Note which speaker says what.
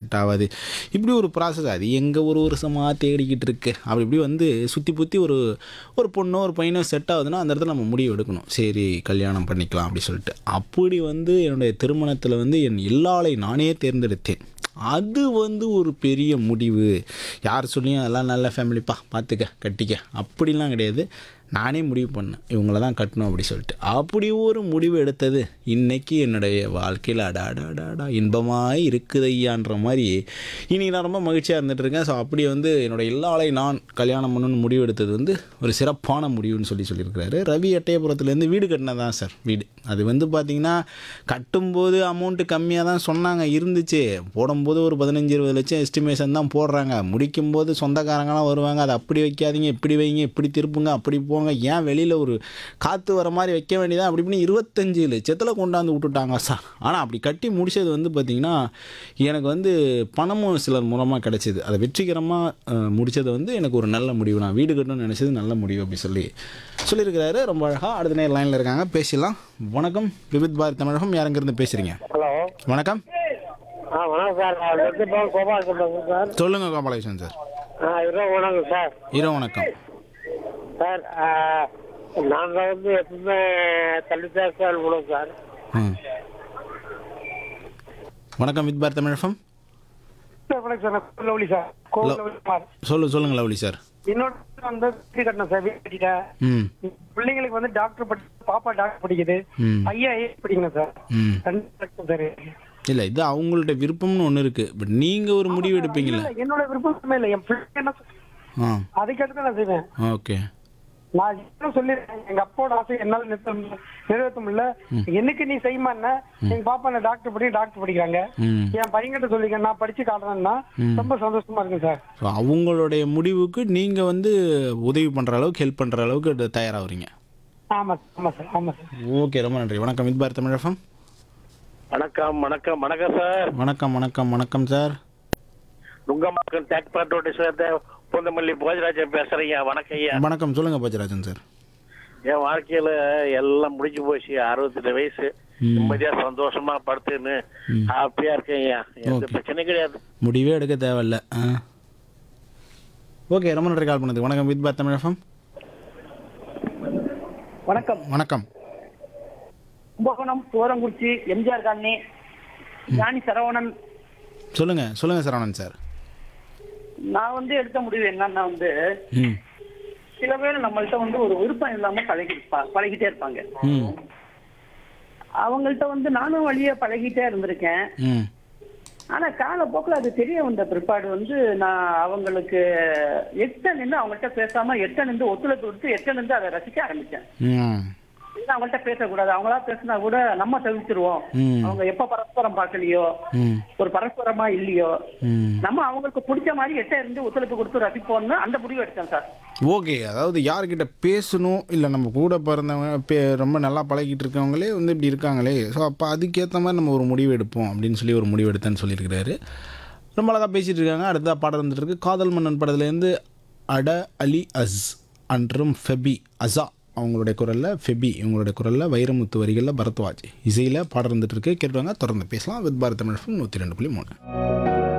Speaker 1: Set ஆகாது இப்படி ஒரு ப்ராசஸ் அது எங்கே ஒரு வருஷமாக தேடிக்கிட்டு இருக்கு அப்படி இப்படி வந்து சுற்றி புற்றி ஒரு ஒரு பொண்ணோ ஒரு பையனோ செட் ஆகுதுன்னா அந்த இடத்துல நம்ம முடிவு எடுக்கணும் சரி கல்யாணம் பண்ணிக்கலாம் அப்படி சொல்லிட்டு அப்படி வந்து என்னுடைய திருமணத்தில் வந்து என் எல்லாளை நானே தேர்ந்தெடுத்தேன் அது வந்து ஒரு பெரிய முடிவு யார் சொல்லியும் அதெல்லாம் நல்ல ஃபேமிலிப்பா பார்த்துக்க கட்டிக்க அப்படிலாம் கிடையாது நானே முடிவு பண்ணேன் இவங்கள தான் கட்டணும் அப்படி சொல்லிட்டு அப்படி ஒரு முடிவு எடுத்தது இன்னைக்கு என்னுடைய வாழ்க்கையில் அடா அடா அடா அடா இன்பமாய் இருக்குது ஐயான்ற மாதிரி இன்னைக்கு நான் ரொம்ப மகிழ்ச்சியாக இருந்துட்டு இருக்கேன் ஸோ அப்படி வந்து என்னோட எல்லாளையும் நான் கல்யாணம் பண்ணணும்னு முடிவு எடுத்தது வந்து ஒரு சிறப்பான முடிவுன்னு சொல்லி சொல்லியிருக்கிறாரு ரவி எட்டயபுரத்துலேருந்து வீடு கட்டினதான் சார் வீடு அது வந்து பார்த்திங்கன்னா கட்டும்போது அமௌண்ட்டு கம்மியாக தான் சொன்னாங்க இருந்துச்சு போடும்போது ஒரு பதினஞ்சு இருபது லட்சம் எஸ்டிமேஷன் தான் போடுறாங்க முடிக்கும்போது சொந்தக்காரங்களாம் வருவாங்க அதை அப்படி வைக்காதீங்க இப்படி வைங்க இப்படி திருப்புங்க அப்படி போங்க ஏன் வெளியில் ஒரு காற்று வர மாதிரி வைக்க வேண்டியதா அப்படி இப்படின்னு இருபத்தஞ்சு லட்சத்தில் கொண்டாந்து விட்டுட்டாங்க சார் ஆனால் அப்படி கட்டி முடிச்சது வந்து பார்த்திங்கன்னா எனக்கு வந்து பணமும் சிலர் மூலமாக கிடைச்சிது அதை வெற்றிகரமாக முடித்தது வந்து எனக்கு ஒரு நல்ல முடிவு நான் வீடு கட்டணும்னு நினச்சது நல்ல முடிவு அப்படி சொல்லி சொல்லியிருக்கிறாரு ரொம்ப அழகாக அடுத்த நேரம் லைனில் இருக்காங்க பேசிடலாம் வணக்கம் விவித் பாரத் தமிழகம் யாருங்கிருந்து பேசுகிறீங்க
Speaker 2: ஹலோ
Speaker 1: வணக்கம்
Speaker 2: ஆ வணக்கம் சார் நான் வந்து பால் கோபால் பேசுகிறேன் சார்
Speaker 1: சொல்லுங்கள் கோபாலகிருஷ்ணன் சார்
Speaker 2: ஆ இரவு வணக்கம் சார்
Speaker 1: இரவு வணக்கம்
Speaker 2: சார் நாங்கள் வந்து எப்பவுமே தள்ளித்தான் சார் விடுவோம் சார்
Speaker 1: ம் வணக்கம் வித் பாரத் தமிழகம்
Speaker 2: சார் வணக்கம் சார் நான் லவ்லி சார் கோவில் லவ்லி குமார்
Speaker 1: சொல்லு சொல்லுங்க லவ்லி சார்
Speaker 2: இன்னொரு வந்து வீடு கட்டணும் சார் வீடு கட்டிட்டேன்
Speaker 1: ம்
Speaker 2: பிள்ளைங்களுக்கு வந்து டாக்டர் படி பாப்பா டாக்டர் படிக்குது
Speaker 1: ம்
Speaker 2: பையன் ஐஏஎஸ் படிக்கணும் சார்
Speaker 1: ம்
Speaker 2: ரெண்டு லட்சம் சார்
Speaker 1: இல்லை இது அவங்கள்ட்ட விருப்பம்னு ஒன்று இருக்குது பட் நீங்கள் ஒரு முடிவு எடுப்பீங்களே
Speaker 2: இல்ல, என்னோட விருப்பமே இல்லை என் பிள்ளை என்ன
Speaker 1: ஆ
Speaker 2: அதுக்கடுத்து தான் நான் செய்வேன்
Speaker 1: ஓகே
Speaker 2: நான் என்ன சொல்லிருக்கேன் எங்க அப்பாவோட ஆசை என்னால நிறுத்த முடியல- நிறைவேற்ற முடியல என்னைக்கு நீ செய்யுமான்னா எங்க பாப்பா என்ன டாக்டர் படி டாக்டர் படிக்கிறாங்க
Speaker 1: ம்
Speaker 2: என் பையன்கிட்ட சொல்லிருக்கேன் நான் படிச்சு காட்டுறேன்னா ரொம்ப சந்தோஷமா இருக்கு சார்
Speaker 1: ஸோ அவங்களுடைய முடிவுக்கு நீங்கள் வந்து உதவி பண்ணுற அளவுக்கு ஹெல்ப் பண்ணுற அளவுக்கு இது தயாராகிறீங்க
Speaker 2: ஆமா சார் ஆமா சார் ஆமா சார்
Speaker 1: ஓகே ரொம்ப நன்றி வணக்கம் வித் பாரத் தமிழகம்
Speaker 3: வணக்கம் வணக்கம் வணக்கம் சார்
Speaker 1: வணக்கம் வணக்கம் வணக்கம் சார்
Speaker 3: நுங்கம்பாக்கம் தேக் பாட்டோட்டி சேர்ந்த பூந்தமல்லி போஜராஜன் பேசுறீங்க வணக்கம் ஐயா
Speaker 1: வணக்கம் சொல்லுங்கள் பஜராஜன் சார்
Speaker 3: என் வாழ்க்கையில எல்லாம் முடிஞ்சு போச்சு அறுபத்தெட்டு வயசு
Speaker 1: ம்.
Speaker 3: நிம்மதியா சந்தோஷமா படுத்துன்னு ஹாப்பியா இருக்கேன் ஐயா எந்த
Speaker 1: Okay.
Speaker 3: பிரச்சனையும் கிடையாது
Speaker 1: முடிவே எடுக்க தேவையில்ல ஆ ஓகே ரொம்ப நன்றி கால் பண்ணது வணக்கம் வித் பாரத் தமிழகம்
Speaker 4: வணக்கம்
Speaker 1: வணக்கம்
Speaker 4: கும்பகோணம் போரங்குறிச்சி எம்ஜிஆர் காலனி ஞானி சரவணன்
Speaker 1: சொல்லுங்கள் சொல்லுங்கள் சரவணன் சார்
Speaker 4: நான் வந்து எடுத்த முடிவு என்னன்னா வந்து
Speaker 1: ம்
Speaker 4: சில பேர் நம்மள்ட்ட வந்து ஒரு விருப்பம் இல்லாம பழகி பழகிட்டே இருப்பாங்க
Speaker 1: ம்
Speaker 4: அவங்கள்ட்ட வந்து நானும் வழியா பழகிட்டே இருந்திருக்கேன்
Speaker 1: ம்
Speaker 4: ஆனா காலப்போக்கில் அது தெரிய வந்த பிற்பாடு வந்து நான் அவங்களுக்கு எட்ட நின்று அவங்கள்ட்ட பேசாம எட்ட நின்று ஒத்துழைப்பு கொடுத்து எட்ட நின்று அதை ரசிக்க ஆரம்பிச்சேன்
Speaker 1: ம்
Speaker 4: இது அவங்கள்ட்ட பேசக்கூடாது அவங்களா பேசினா கூட நம்ம தவிச்சிருவோம்
Speaker 1: ம்.
Speaker 4: அவங்க எப்ப பரஸ்பரம் பார்க்கலையோ
Speaker 1: ம்
Speaker 4: ஒரு பரஸ்பரமா இல்லையோ
Speaker 1: ம்
Speaker 4: நம்ம அவங்களுக்கு பிடிச்ச மாதிரி எட்ட இருந்து ஒத்துழைப்பு கொடுத்து ரசிப்போம்னு அந்த முடிவு எடுத்தேன் சார்
Speaker 1: ஓகே அதாவது யார்கிட்ட பேசணும் இல்லை நம்ம கூட பிறந்தவங்க பே ரொம்ப நல்லா பழகிட்டு இருக்கவங்களே வந்து இப்படி இருக்காங்களே ஸோ அப்போ அதுக்கேற்ற மாதிரி நம்ம ஒரு முடிவு எடுப்போம் அப்படின்னு சொல்லி ஒரு முடிவு எடுத்தேன்னு சொல்லியிருக்கிறாரு ரொம்ப அழகாக பேசிகிட்டு இருக்காங்க அடுத்த பாடம் வந்துட்டு இருக்கு காதல் மன்னன் படத்துலேருந்து அட அலி அஸ் அன்றும் ஃபெபி அசா அவங்களுடைய குரலில் ஃபெபி இவங்களுடைய குரலில் வைரமுத்து வரிகளில் பரத்வாஜ் இசையில் பாடம் இருந்துட்டு இருக்கு கேட்டுவாங்க தொடர்ந்து பேசலாம் வித் பாரத் தமிழ் நூற்றி ரெண்டு புள்ளி மூணு